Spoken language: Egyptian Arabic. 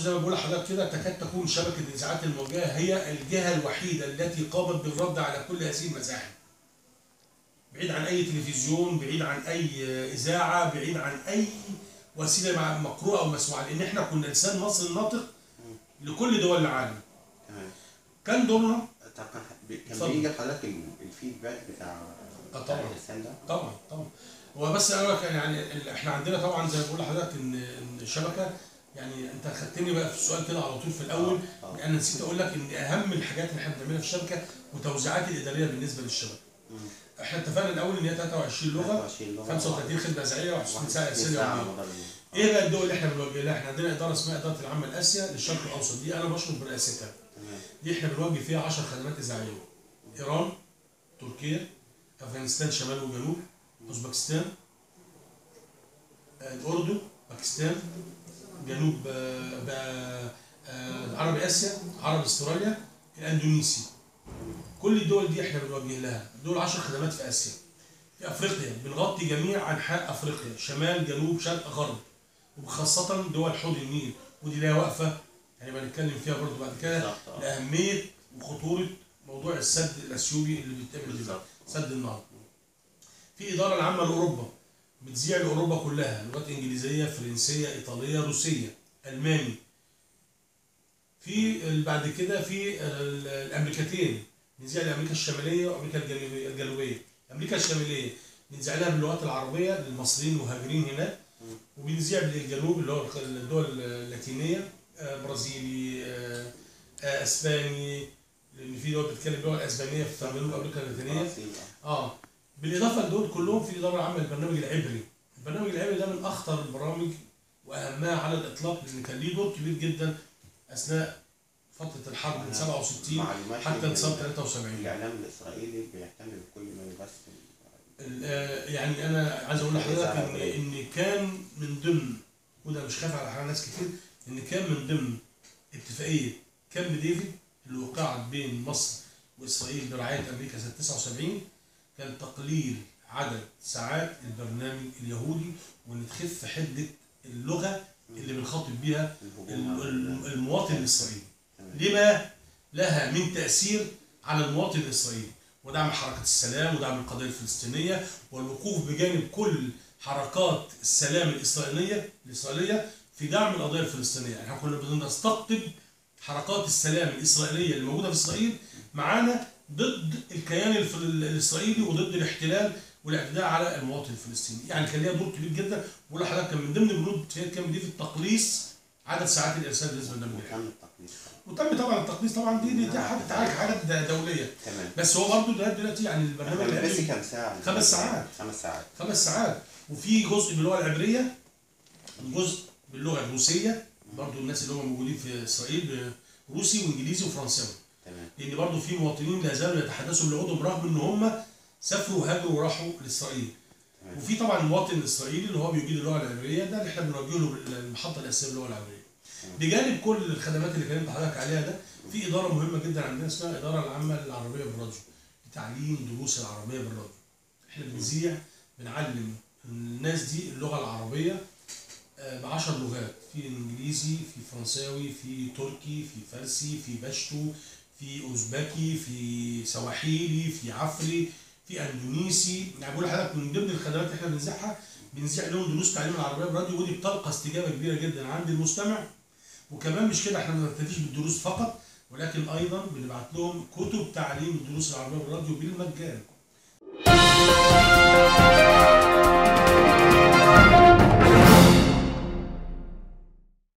زي ما بقول لحضرتك كده تكاد تكون شبكه الاذاعات الموجهه هي الجهه الوحيده التي قامت بالرد على كل هذه المزاحم. بعيد عن اي تلفزيون، بعيد عن اي اذاعه، بعيد عن اي وسيله مع- مقروءه او مسموعه، لان احنا كنا لسان مصر الناطق لكل دول العالم. تمام كان دورنا طب كان بي- كان اتفضل. بيجي لحضرتك ال- الفيدباك بتاع آه بتاع طبعا. اللسان ده؟ طبعا طبعا هو بس انا أقول لك يعني ال- احنا عندنا طبعا زي ما بقول لحضرتك ان إن الشبكه يعني انت خدتني بقى في السؤال كده على طول في الاول آه، آه. انا نسيت اقول لك ان اهم الحاجات اللي احنا بنعملها في الشبكه وتوزيعات الاداريه بالنسبه للشبكه. مم. احنا اتفقنا الاول ان هي 23 لغه 23 لغة 35 خدمه اذاعيه و61 ساعه ارسال ساعة يوميه. مدار اليوم. ايه بقى الدول اللي احنا بنوجه لها؟ احنا عندنا اداره اسمها اداره العامه لاسيا للشرق الاوسط دي انا بشرف برئاستها. تمام دي احنا بنوجه فيها 10 خدمات اذاعيه. ايران، تركيا، افغانستان شمال وجنوب، اوزبكستان، آه، الاردن، باكستان، جنوب آه، بقى، آه، عرب اسيا، عرب استراليا، الاندونيسي. كل الدول دي احنا بنوجه لها، دول 10 خدمات في اسيا. في افريقيا بنغطي جميع انحاء افريقيا، شمال، جنوب، شرق، غرب. وخاصة دول حوض النيل ودي ليها وقفة يعني بنتكلم فيها برضو بعد كده بالظبط آه. لأهمية وخطورة موضوع السد الأثيوبي اللي بيتعمل دلوقتي بالظبط سد النهضة. في إدارة العامة لأوروبا بتذيع لأوروبا كلها لغات إنجليزية فرنسية إيطالية روسية ألماني في ال- بعد كده في ال- الأمريكتين بنذيع لأمريكا الشمالية وأمريكا الجنوبية الجنوبية أمريكا الشمالية بنذيع لها باللغات العربية للمصريين المهاجرين هناك وبنذيع بالجنوب اللي هو الدول اللاتينية آه، برازيلي آه، آه، اسباني لان في دول بتتكلم اللغه الاسبانيه في جنوب امريكا اللاتينيه برازيل، آه. اه بالاضافه لدول كلهم في اداره عامه للبرنامج العبري البرنامج العبري ده من اخطر البرامج واهمها على الاطلاق لان كان ليه دور كبير جدا اثناء فتره الحرب من 67 معلومات حتى إن انتصار 73 الاعلام الاسرائيلي بيهتم بكل ما يبث ال- آه، يعني انا عايز اقول لحضرتك ان ان كان من ضمن وده مش خاف على حال ناس كتير ان كان من ضمن اتفاقيه كامب ديفيد اللي وقعت بين مصر واسرائيل برعايه امريكا سنه 79 كان تقليل عدد ساعات البرنامج اليهودي وان تخف حده اللغه اللي بنخاطب بيها الهجوم ال- على ال- المواطن الاسرائيلي تمام. لما لها من تأثير على المواطن الإسرائيلي ودعم حركة السلام ودعم القضية الفلسطينية والوقوف بجانب كل حركات السلام الإسرائيلية الإسرائيلية في دعم القضية الفلسطينية احنا كنا بنستقطب حركات السلام الإسرائيلية اللي موجودة في إسرائيل معانا ضد الكيان الف- الإسرائيلي وضد الاحتلال والاعتداء على المواطن الفلسطيني يعني كان ليها دور كبير جدا بقول لحضرتك كان من ضمن بنود اتفاقية كامب دي في التقليص عدد ساعات الإرسال بالنسبة للبرنامج وكم التقليص وتم طبعا التقليص طبعا دي دي, دي حاجه حاجه حاجات د- دوليه تمام بس هو برضه ده دلوقتي يعني البرنامج احنا بنبث العلمي كام ساعة؟ خمس ساعات. خمس ساعات خمس ساعات وفي جزء باللغه العبريه جزء باللغه الروسيه برضه الناس اللي هم موجودين في اسرائيل روسي وانجليزي وفرنساوي تمام لان برضه في مواطنين لا زالوا يتحدثوا بلغتهم رغم ان هم سافروا وهاجروا وراحوا لاسرائيل تمام. وفي طبعا المواطن الاسرائيلي اللي هو بيجيد اللغه العبريه ده اللي احنا بنوجه له المحطه الاساسيه باللغه العبريه. بجانب كل الخدمات اللي كلمت حضرتك عليها ده في اداره مهمه جدا عندنا اسمها الاداره العامه للعربيه بالراديو لتعليم دروس العربيه بالراديو. احنا بنذيع بنعلم الناس دي اللغه العربيه ب 10 لغات في انجليزي في فرنساوي في تركي في فارسي في بشتو في اوزبكي في سواحيلي في عفري في اندونيسي يعني بقول لحضرتك من ضمن الخدمات اللي احنا بنذيعها بنذيع لهم دروس تعليم العربيه بالراديو ودي بتلقى استجابه كبيره جدا عند المستمع وكمان مش كده احنا ما بنكتفيش بالدروس فقط ولكن ايضا بنبعت لهم كتب تعليم الدروس العربيه بالراديو بالمجان